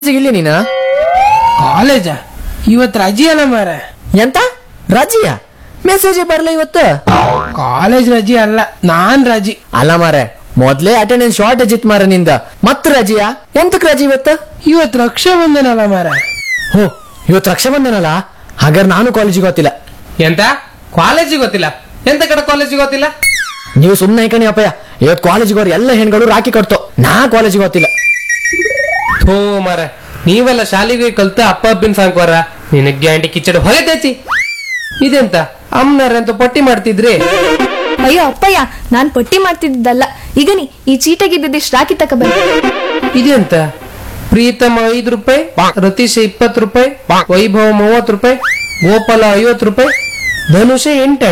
ಇಲ್ಲಿ ನೀನ ಕಾಲೇಜ ಇವತ್ ರಜೆ ಅಲ್ಲ ಮಾರ ಎಂತ ರಜೆಯ ಮೆಸೇಜ್ ಬರ್ಲ ಇವತ್ತು ಕಾಲೇಜ್ ರಜೆ ಅಲ್ಲ ನಾನ್ ರಜೆ ಅಲ್ಲ ಮಾರೆ ಮೊದ್ಲೇ ಅಟೆಂಡೆನ್ಸ್ ಶಾರ್ಟೇಜ್ ಇತ್ತು ಮಾರ ನಿಂದ ಮತ್ ರಜೆಯಾ ಎಂತಕ್ ರಜೆ ಇವತ್ತು ಇವತ್ ರಕ್ಷಾ ಬಂಧನಲ್ಲ ಮಾರ ಹೋ ಇವತ್ತು ರಕ್ಷಾ ಬಂಧನಲ್ಲ ಹಾಗಾದ್ರೆ ನಾನು ಕಾಲೇಜಿಗೆ ಗೊತ್ತಿಲ್ಲ ಎಂತ ಕಾಲೇಜಿಗೆ ಗೊತ್ತಿಲ್ಲ ಎಂತ ಕಡೆ ಕಾಲೇಜಿಗೆ ಗೊತ್ತಿಲ್ಲ ನೀವು ಸುಮ್ಮನೆ ಕಣಿ ಅಪ್ಪಯ್ಯ ಇವತ್ತು ಕಾಲೇಜಿಗೆ ಹೋರ್ ಎಲ್ಲ ಹೆಣ್ಗಳು ರಾಖಿ ಕಟ್ತೋ ನಾ ಕಾಲೇಜಿಗೆ ಗೊತ್ತಿಲ್ಲ ಥೋ ಮಾರ ನೀವೆಲ್ಲ ಶಾಲೆಗೆ ಕಲ್ತ ಅಪ್ಪ ಅಪ್ಪಿನ ಸಾಂಕ್ವಾರ ನಿನಗೆ ಗ್ಯಾಂಟಿ ಕಿಚ್ಚಡ ಹೊಗೆ ತೆಚ್ಚಿ ಇದೆಂತ ಅಮ್ಮನವ್ರ ಅಂತ ಪಟ್ಟಿ ಮಾಡ್ತಿದ್ರಿ ಅಯ್ಯೋ ಅಪ್ಪಯ್ಯ ನಾನ್ ಪಟ್ಟಿ ಮಾಡ್ತಿದ್ದಲ್ಲ ಈಗ ನೀ ಈ ಚೀಟಗಿದ್ದಿಷ್ಟು ರಾಕಿ ತಕ ಬಂದೆ ಇದೆಂತ ಪ್ರೀತಮ ಐದು ರೂಪಾಯಿ ರತೀಶ್ ಇಪ್ಪತ್ತು ರೂಪಾಯಿ ವೈಭವ ಮೂವತ್ತು ರೂಪಾಯಿ ಗೋಪಾಲ ಐವತ್ತು ರೂಪಾಯಿ ಧನುಷ ಎಂಟ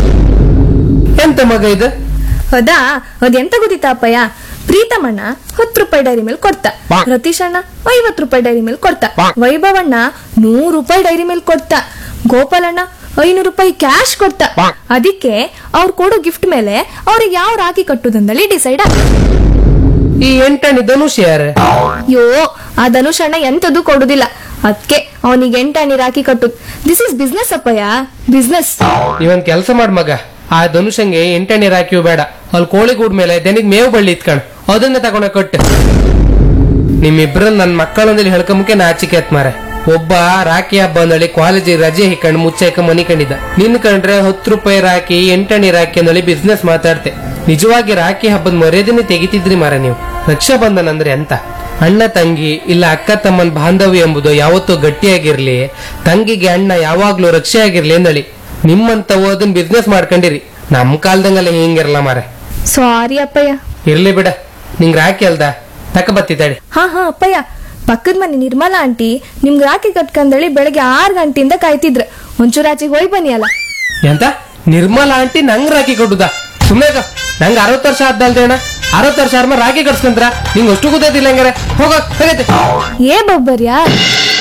ಎಂತ ಮಗ ಇದು ಹೌದಾ ಅದೆಂತ ಗೊತ್ತಿತ್ತಾ ಅಪ್ಪಯ್ಯ ಪ್ರೀತಮಣ್ಣ ಹತ್ತು ರೂಪಾಯಿ ಡೈರಿ ಮೇಲೆ ಕೊಡ್ತಾ ರತೀಶ್ ಅಣ್ಣ ಐವತ್ ರೂಪಾಯಿ ಡೈರಿ ಮೇಲೆ ಕೊಡ್ತಾ ವೈಭವಣ್ಣ ನೂರು ರೂಪಾಯಿ ಡೈರಿ ಮೇಲೆ ಕೊಡ್ತಾ ಗೋಪಾಲಣ್ಣ ಐನೂರು ರೂಪಾಯಿ ಕ್ಯಾಶ್ ಕೊಡ್ತಾ ಅದಕ್ಕೆ ಅವ್ರು ಕೊಡೋ ಗಿಫ್ಟ್ ಮೇಲೆ ಅವ್ರಿಗೆ ಯಾವ ರಾಖಿ ಕಟ್ಟುದಂದಲ್ಲಿ ಡಿಸೈಡ್ ಆಗ ಈ ಎಂಟಣಿ ಧನುಷ್ ಯಾರು ಯೋ ಆ ಧನುಷ್ ಅಣ್ಣ ಎಂತದ್ದು ಕೊಡುದಿಲ್ಲ ಅದಕ್ಕೆ ಅವನಿಗೆ ಎಂಟಾಣಿ ರಾಖಿ ಕಟ್ಟುದ್ ದಿಸ್ ಇಸ್ ಬಿಸ್ನೆಸ್ ಅಪ್ಪಯ್ಯ ಬಿಸ್ನೆಸ್ ನೀವೊಂದ್ ಕೆಲಸ ಮಾಡ್ ಮಗ ಆ ಧನುಷಂಗೆ ಎಂಟನೇ ರಾಕಿಯು ಬೇಡ ಅಲ್ಲಿ ಕೋಳಿ ಗೂಡ್ ಮೇಲೆ ದನಿಗ್ ಮೇವು ಬಳ್ಳಿ ಇತ್ಕಣ್ ಅದನ್ನ ತಗೊಂಡ ಕೊಟ್ಟು ನಿಮ್ಮಿಬ್ರನ್ನ ನನ್ ಮಕ್ಕಳೊಂದಿಗೆ ಹೇಳ್ಕೊಂಬಕ್ಕೆ ನಾಚಿಕೆ ಆತ್ ಮಾರೆ ಒಬ್ಬ ರಾಖಿ ಹಬ್ಬ ಅಂದಳಿ ಕಾಲೇಜಿಗೆ ರಜೆ ಹಿಕ್ಕಂಡು ಮುಚ್ಚೈಕ ಮನಿ ಕಂಡಿದ್ದ ನಿನ್ ಕಂಡ್ರೆ ಹತ್ತು ರೂಪಾಯಿ ರಾಖಿ ಎಂಟನೇ ರಾಖಿ ಅಂದಳಿ ಬಿಸ್ನೆಸ್ ಮಾತಾಡ್ತೆ ನಿಜವಾಗಿ ರಾಖಿ ಹಬ್ಬದ ಮರ್ಯಾದೆನೆ ತೆಗಿತಿದ್ರಿ ಮಾರ ನೀವು ರಕ್ಷಾಬಂಧನ ಅಂದ್ರೆ ಅಂತ ಅಣ್ಣ ತಂಗಿ ಇಲ್ಲ ಅಕ್ಕ ತಮ್ಮನ್ ಬಾಂಧವ್ಯ ಎಂಬುದು ಯಾವತ್ತೂ ಗಟ್ಟಿಯಾಗಿರ್ಲಿ ತಂಗಿಗೆ ಅಣ್ಣ ಯಾವಾಗ್ಲೂ ರಕ್ಷೆ ಆಗಿರ್ಲಿ ಎಂದಳಿ ನಿಮ್ಮಂತ ಅದನ್ನ ಬಿಸ್ನೆಸ್ ಮಾಡ್ಕೊಂಡಿರಿ ನಮ್ ಕಾಲ್ದಂಗೆಲ್ಲ ಹಿಂಗಿರಲ್ಲ ಮಾರೆ ಸಾರಿ ಅಪ್ಪಯ್ಯ ಇರ್ಲಿ ಬಿಡ ನಿಂಗ್ ರಾಖಿ ಅಲ್ದ ತಕ ಬತ್ತಿದ್ದಾಳೆ ಹಾ ಹಾ ಅಪ್ಪಯ್ಯ ಪಕ್ಕದ ಮನೆ ನಿರ್ಮಲಾ ಆಂಟಿ ನಿಮ್ಗೆ ರಾಖಿ ಕಟ್ಕಂದಳಿ ಬೆಳಗ್ಗೆ ಆರು ಗಂಟೆಯಿಂದ ಕಾಯ್ತಿದ್ರ ಒಂಚೂರು ಆಚೆಗೆ ಹೋಯ್ ಬನ್ನಿ ಅಲ್ಲ ಎಂತ ನಿರ್ಮಲಾ ಆಂಟಿ ನಂಗ್ ರಾಖಿ ಕೊಡುದ ಸುಮ್ಮನೆ ನಂಗ್ ಅರವತ್ತು ವರ್ಷ ಆದ್ದಲ್ದೆ ಅಣ್ಣ ಅರವತ್ತು ವರ್ಷ ಆದ್ಮೇಲೆ ರಾಖಿ ಕಟ್ಸ್ಕೊಂಡ್ರ ನಿಂಗ್ ಅಷ್ಟು ಗೊತ್ತಾಯ್ತಿಲ್ಲ ಹಂಗಾರೆ ಹೋಗ ಹೋಗತ್ತೆ ಏ ಬೊಬ್ಬರ್ಯಾ